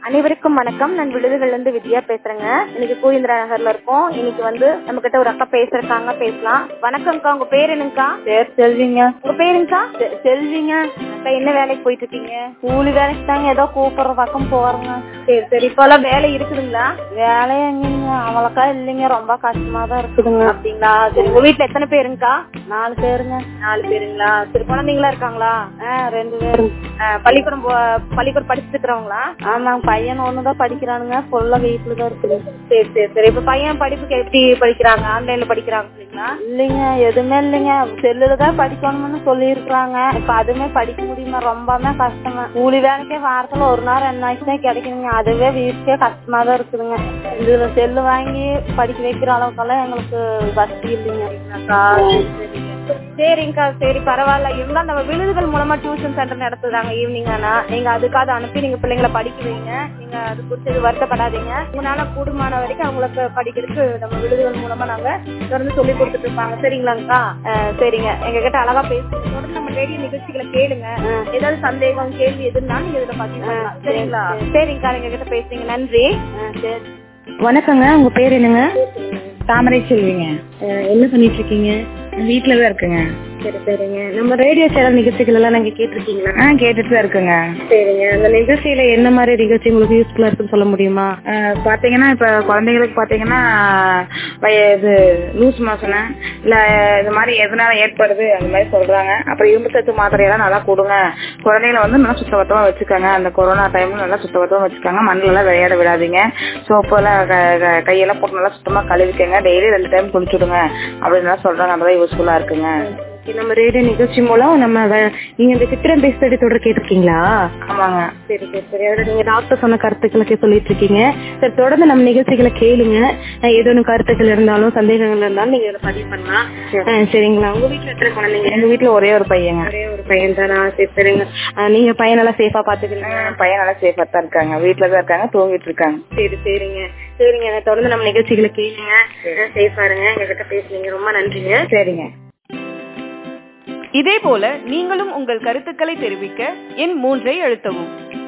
அனைவருக்கும் வணக்கம் நான் விழுதுகள்ல இருந்து வித்யா பேசுறேங்க இன்னைக்கு கோவிந்திரா நகர்ல இருக்கோம் இன்னைக்கு வந்து நம்ம கிட்ட ஒரு அக்கா பேசுறாங்க பேசலாம் வணக்கம்க்கா உங்க பேர் என்னங்கக்கா பேர் செல்விங்க உங்க பேருங்கக்கா செ- செல்விங்க அக்கா என்ன வேலைக்கு போயிட்டு இருக்கீங்க கூலி வேலைக்கு தாங்க ஏதோ கூப்பிடுற பக்கம் போறேங்க சரி சரி இப்பெல்லாம் வேலை இருக்குதுங்களா வேலை எங்கங்க அவ்வளோக்கா இல்லைங்க ரொம்ப கஷ்டமா தான் இருக்குதுங்க அப்படிங்களா சரி உங்க வீட்டுல எத்தனை பேருங்கக்கா நாலு பேருங்க நாலு பேருங்களா சரி குழந்தைங்களா இருக்காங்களா ஆ ரெண்டு பேருங்க அஹ், பள்ளிக்கூடம் போ- பள்ளிக்கூடம் படிச்சுட்டு இருக்கிறவங்களா ஆமாங்க பையன் ஒன்று தான் படிக்கிறானுங்க ஃபுல்லாக வீட்டில் தான் இருக்குது சரி சரி சரி இப்ப பையன் படிப்புக்கு எப்படி படிக்கிறாங்க ஆன்லைன்ல படிக்கிறாங்க இல்லைங்களா இல்லைங்க எதுவுமே இல்லைங்க செல்லுல தான் படிக்கணும்னு சொல்லியிருக்கிறாங்க இப்போ அதுவுமே படிக்க முடியுமா ரொம்பவே கஷ்டங்க கூலி வேலைக்கே வாரத்தில் ஒரு நாள் ரெண்டு நாளைக்கு தான் கிடைக்குதுங்க அதுவே வீட்டுக்கே கஷ்டமா தான் இருக்குதுங்க இதுல செல்லு வாங்கி படிக்க வைக்கிற அளவுக்கெல்லாம் எங்களுக்கு வசதி இல்லைங்க அக்கா, சரி, சரிங்க. சரிங்கக்கா சரி பரவாயில்ல இருந்தாலும் நம்ம விழுதுகள் மூலமா டியூஷன் சென்டர் நடத்துதாங்க ஈவினிங் ஆனா நீங்க அதுக்காக அனுப்பி நீங்க பிள்ளைங்களை படிக்க வைங்க நீங்க அது குறித்து எதுவும் வருத்தப்படாதீங்க உங்களால கூடுமான வரைக்கும் அவங்களுக்கு படிக்கிறதுக்கு நம்ம விழுதுகள் மூலமா நாங்க தொடர்ந்து சொல்லி கொடுத்துட்டு இருப்பாங்க சரிங்களாங்கக்கா அஹ், சரிங்க எங்க கிட்ட அழகா பேசுங்க தொடர்ந்து நம்ம ரேடியோ நிகழ்ச்சிகளை கேளுங்க ஏதாவது சந்தேகம் கேள்வி எதுனாலும் நீங்க இதுல பதிவு பண்ணலாம் சரிங்களா சரிங்கக்கா எங்க கிட்ட பேசுறீங்க நன்றி ஆ, சரி வணக்கங்க உங்க பேர் என்னங்க தாமரை செல்விங்க அஹ் என்ன பண்ணிட்டு இருக்கீங்க வீட்டுல தான் இருக்குங்க சரி சரிங்க நம்ம ரேடியோ சேனல் நிகழ்ச்சிகள் எல்லாம் நீங்க கேட்டிருக்கீங்களா ஆ கேட்டுட்டு தான் இருக்குங்க சரிங்க அந்த நிகழ்ச்சியில என்ன மாதிரி நிகழ்ச்சி உங்களுக்கு யூஸ்ஃபுல்லா இருக்குன்னு சொல்ல முடியுமா அஹ் பாத்தீங்கன்னா இப்ப குழந்தைங்களுக்கு பாத்தீங்கன்னா வய- இது லூஸ் மோசனு இல்ல இது மாதிரி எதனால ஏற்படுது அந்த மாதிரி சொல்றாங்க அப்புறம் இரும்பு சத்து மாத்திரையெல்லாம் நல்லா கொடுங்க குழந்தைகளை வந்து நல்லா சுத்தபத்தமா வச்சுக்கோங்க அந்த கொரோனா டைம்ல நல்லா சுத்தபத்தமா வச்சுக்கோங்க மண்ணில் எல்லாம் விளையாட விடாதீங்க சோப்பு எல்லாம் க- க- கையெல்லாம் போட்டு நல்லா சுத்தமா கழுவிக்கங்க டெய்லி ரெண்டு டைம் குளிச்சுடுங்க அப்படின்னு சொல்றாங்க அப்பதான் யூஸ்ஃபுல்லா இருக்குங்க நம்ம ரேடியோ நிகழ்ச்சி மூலம் நம்ம வ- நீங்க இந்த சித்திரம் பேசுறது தொடர் கேட்டிருக்கீங்களா ஆமாங்க சரி சரி சரி அதுல நீங்க டாக்டர் சொன்ன கருத்துக்களுக்கு சொல்லிட்டு இருக்கீங்க சரி தொடர்ந்து நம்ம நிகழ்ச்சிகளை கேளுங்க அஹ் ஏதோ ஒன்று கருத்துக்கள் இருந்தாலும் சந்தேகங்கள் இருந்தாலும் நீங்க இதை பதிவு பண்ணலாம் அஹ் சரிங்களா உங்க வீட்டுல எத்தனை குழந்தைங்க எங்க வீட்டுல ஒரே ஒரு பையங்க ஒரே ஒரு பையன் தானா சரி சரிங்க அஹ் நீங்க பையனெல்லாம் சேஃபா பாத்துக்கிறீங்க ஆஹ் பையன் நல்லா சேஃபா தான் இருக்காங்க வீட்டுல தான் இருக்காங்க தூங்கிட்டு இருக்காங்க சரி சரிங்க சரிங்க நான் தொடர்ந்து நம்ம நிகழ்ச்சிகளை கேளுங்க சேஃபா இருங்க எங்க கிட்ட பேசுனீங்க ரொம்ப நன்றிங்க சரிங்க இதேபோல நீங்களும் உங்கள் கருத்துக்களை தெரிவிக்க எண் மூன்றை அழுத்தவும்